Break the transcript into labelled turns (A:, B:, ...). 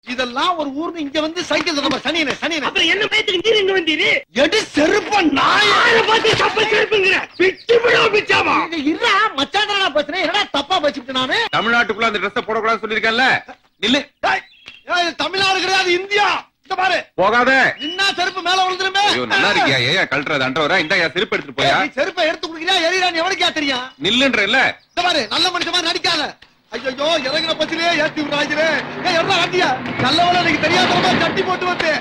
A: இதெல்லாம் ஒரு ஊர்னு இங்க வந்து சைக்கிள் தரமா சனியனே சனியனே
B: அப்புறம் என்ன பயத்துக்கு நீர் எங்க வந்தீரு
A: எடு செருப்ப நாய
B: யாரை பார்த்து தப்ப செருப்புங்கிற பிச்சு விடும் பிச்சாமா
A: இருடா மச்சான் பேசுறேன் என்னடா தப்பா பேசிட்டு நானு
C: தமிழ்நாட்டுக்குள்ள அந்த ட்ரெஸ் போடக்கூடாதுன்னு சொல்லிருக்கேன்ல நில்லு
A: ஏய், ஏய், தமிழ்நாடு கிடையாது இந்தியா இந்த பாரு
C: போகாத
A: நின்னா செருப்பு மேல விழுந்துருமே
C: ஐயோ நல்லா இருக்கியா ஏன் கழட்டுறது அண்டவரா இந்த என் செருப்பு எடுத்துட்டு போயா
A: ஏய், நீ செருப்பை எடுத்து குடிக்கிறியா எரியறான்னு எவனுக்கா தெரியும்
C: நில்லுன்ற இல்ல
A: இந்த பாரு நல்ல மனுஷன் மாதிரி நடிக்காத ஐயோ இறங்குற பத்திலே ஏத்தி விடுறாங்களே ஏய் எவ்வளவு வண்டியா நல்லவள எனக்கு தெரியாதவங்க கட்டி போட்டு வந்து